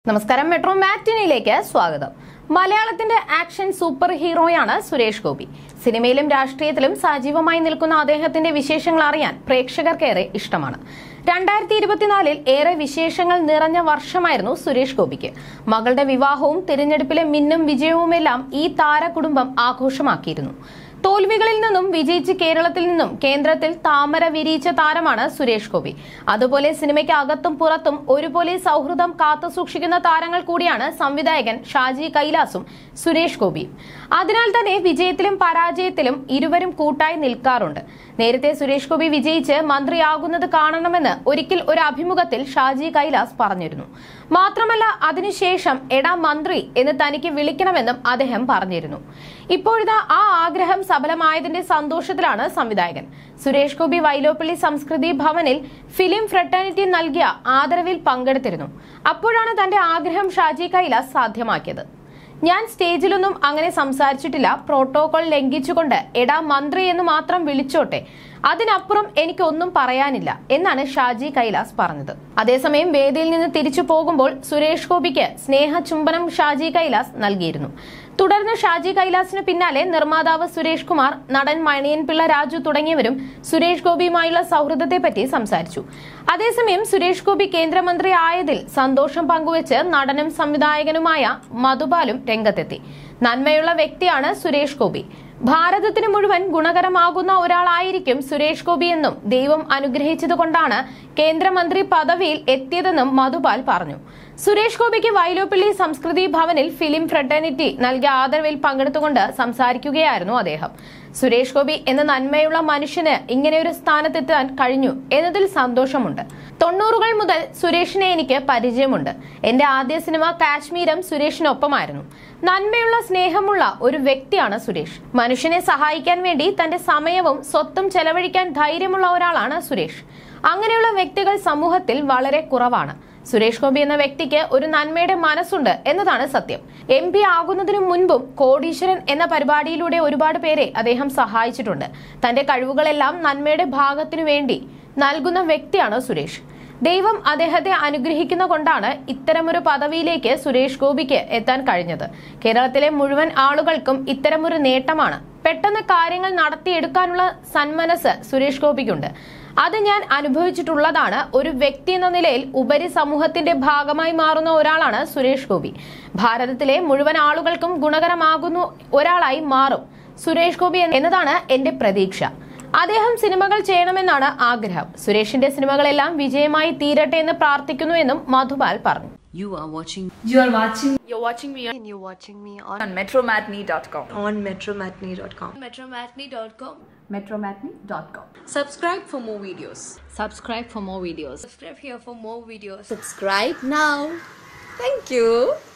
നമസ്കാരം മെട്രോ മാറ്റിനിയിലേക്ക് സ്വാഗതം മലയാളത്തിന്റെ ആക്ഷൻ സൂപ്പർ ഹീറോയാണ് സുരേഷ് ഗോപി സിനിമയിലും രാഷ്ട്രീയത്തിലും സജീവമായി നിൽക്കുന്ന അദ്ദേഹത്തിന്റെ വിശേഷങ്ങൾ അറിയാൻ പ്രേക്ഷകർക്കേറെ ഇഷ്ടമാണ് രണ്ടായിരത്തി ഇരുപത്തിനാലിൽ ഏറെ വിശേഷങ്ങൾ നിറഞ്ഞ വർഷമായിരുന്നു സുരേഷ് ഗോപിക്ക് മകളുടെ വിവാഹവും തിരഞ്ഞെടുപ്പിലെ മിന്നും വിജയവുമെല്ലാം ഈ താരകുടുംബം ആഘോഷമാക്കിയിരുന്നു തോൽവികളിൽ നിന്നും വിജയിച്ച് കേരളത്തിൽ നിന്നും കേന്ദ്രത്തിൽ താമര വിരിയിച്ച താരമാണ് സുരേഷ് ഗോപി അതുപോലെ സിനിമയ്ക്ക് അകത്തും പുറത്തും ഒരുപോലെ സൗഹൃദം കാത്തുസൂക്ഷിക്കുന്ന താരങ്ങൾ കൂടിയാണ് സംവിധായകൻ ഷാജി കൈലാസും സുരേഷ് ഗോപിയും അതിനാൽ തന്നെ വിജയത്തിലും പരാജയത്തിലും ഇരുവരും കൂട്ടായി നിൽക്കാറുണ്ട് നേരത്തെ സുരേഷ് ഗോപി വിജയിച്ച് മന്ത്രിയാകുന്നത് കാണണമെന്ന് ഒരിക്കൽ ഒരു അഭിമുഖത്തിൽ ഷാജി കൈലാസ് പറഞ്ഞിരുന്നു മാത്രമല്ല അതിനുശേഷം എടാ മന്ത്രി എന്ന് തനിക്ക് വിളിക്കണമെന്നും അദ്ദേഹം പറഞ്ഞിരുന്നു ഇപ്പോഴിതാ ആ ആഗ്രഹം സഫലമായതിന്റെ സന്തോഷത്തിലാണ് സംവിധായകൻ സുരേഷ് ഗോപി വൈലോപ്പള്ളി സംസ്കൃതി ഭവനിൽ ഫിലിം ഫ്രട്ടേണിറ്റി നൽകിയ ആദരവിൽ പങ്കെടുത്തിരുന്നു അപ്പോഴാണ് തന്റെ ആഗ്രഹം ഷാജി കൈലാസ് സാധ്യമാക്കിയത് ഞാൻ സ്റ്റേജിലൊന്നും അങ്ങനെ സംസാരിച്ചിട്ടില്ല പ്രോട്ടോകോൾ ലംഘിച്ചുകൊണ്ട് എടാ മന്ത്രി എന്ന് മാത്രം വിളിച്ചോട്ടെ അതിനപ്പുറം എനിക്കൊന്നും പറയാനില്ല എന്നാണ് ഷാജി കൈലാസ് പറഞ്ഞത് അതേസമയം വേദിയിൽ നിന്ന് തിരിച്ചു പോകുമ്പോൾ സുരേഷ് ഗോപിക്ക് സ്നേഹചുംബനം ഷാജി കൈലാസ് നൽകിയിരുന്നു തുടർന്ന് ഷാജി കൈലാസിന് പിന്നാലെ നിർമ്മാതാവ് സുരേഷ് കുമാർ നടൻ മണിയൻ പിള്ള രാജു തുടങ്ങിയവരും സുരേഷ് ഗോപിയുമായുള്ള സൗഹൃദത്തെപ്പറ്റി സംസാരിച്ചു അതേസമയം സുരേഷ് ഗോപി കേന്ദ്രമന്ത്രി ആയതിൽ സന്തോഷം പങ്കുവച്ച് നടനും സംവിധായകനുമായ മധുപാലും രംഗത്തെത്തി നന്മയുള്ള വ്യക്തിയാണ് സുരേഷ് ഗോപി ഭാരതത്തിന് മുഴുവൻ ഗുണകരമാകുന്ന ഒരാളായിരിക്കും സുരേഷ് ഗോപി എന്നും ദൈവം അനുഗ്രഹിച്ചതുകൊണ്ടാണ് കേന്ദ്രമന്ത്രി പദവിയിൽ എത്തിയതെന്നും മധുപാൽ പറഞ്ഞു സുരേഷ് ഗോപിക്ക് വൈലോപ്പിള്ളി സംസ്കൃതി ഭവനിൽ ഫിലിം ഫ്രട്ടേണിറ്റി നൽകിയ ആദരവിൽ പങ്കെടുത്തുകൊണ്ട് സംസാരിക്കുകയായിരുന്നു അദ്ദേഹം സുരേഷ് ഗോപി എന്ന നന്മയുള്ള മനുഷ്യന് ഇങ്ങനെ ഒരു സ്ഥാനത്തെത്താൻ കഴിഞ്ഞു എന്നതിൽ സന്തോഷമുണ്ട് തൊണ്ണൂറുകൾ മുതൽ സുരേഷിനെ എനിക്ക് പരിചയമുണ്ട് എന്റെ ആദ്യ സിനിമ കാശ്മീരം സുരേഷിനൊപ്പമായിരുന്നു നന്മയുള്ള സ്നേഹമുള്ള ഒരു വ്യക്തിയാണ് സുരേഷ് മനുഷ്യനെ സഹായിക്കാൻ വേണ്ടി തന്റെ സമയവും സ്വത്തും ചെലവഴിക്കാൻ ധൈര്യമുള്ള ഒരാളാണ് സുരേഷ് അങ്ങനെയുള്ള വ്യക്തികൾ സമൂഹത്തിൽ വളരെ കുറവാണ് സുരേഷ് ഗോപി എന്ന വ്യക്തിക്ക് ഒരു നന്മയുടെ മനസ്സുണ്ട് എന്നതാണ് സത്യം എം പി ആകുന്നതിനു മുൻപും കോടീശ്വരൻ എന്ന പരിപാടിയിലൂടെ ഒരുപാട് പേരെ അദ്ദേഹം സഹായിച്ചിട്ടുണ്ട് തന്റെ കഴിവുകളെല്ലാം നന്മയുടെ ഭാഗത്തിനു വേണ്ടി നൽകുന്ന വ്യക്തിയാണ് സുരേഷ് ദൈവം അദ്ദേഹത്തെ അനുഗ്രഹിക്കുന്ന കൊണ്ടാണ് ഇത്തരമൊരു പദവിയിലേക്ക് സുരേഷ് ഗോപിക്ക് എത്താൻ കഴിഞ്ഞത് കേരളത്തിലെ മുഴുവൻ ആളുകൾക്കും ഇത്തരമൊരു നേട്ടമാണ് പെട്ടെന്ന് കാര്യങ്ങൾ നടത്തിയെടുക്കാനുള്ള സന്മനസ് സുരേഷ് ഗോപിക്കുണ്ട് അത് ഞാൻ അനുഭവിച്ചിട്ടുള്ളതാണ് ഒരു വ്യക്തി എന്ന നിലയിൽ ഉപരി സമൂഹത്തിന്റെ ഭാഗമായി മാറുന്ന ഒരാളാണ് സുരേഷ് ഗോപി ഭാരതത്തിലെ മുഴുവൻ ആളുകൾക്കും ഗുണകരമാകുന്ന ഒരാളായി മാറും സുരേഷ് ഗോപി എന്നതാണ് എന്റെ പ്രതീക്ഷ അദ്ദേഹം സിനിമകൾ ചെയ്യണമെന്നാണ് ആഗ്രഹം സുരേഷിന്റെ സിനിമകളെല്ലാം വിജയമായി തീരട്ടെ എന്ന് പ്രാർത്ഥിക്കുന്നുവെന്നും മധുപാൽ പറഞ്ഞു You are watching You are watching You're watching me on, and you're watching me on, on metromatney.com. on metromatney.com. Metromatney.com. metromatney.com. Subscribe for more videos. subscribe for more videos. Subscribe here for more videos. Subscribe now. Thank you.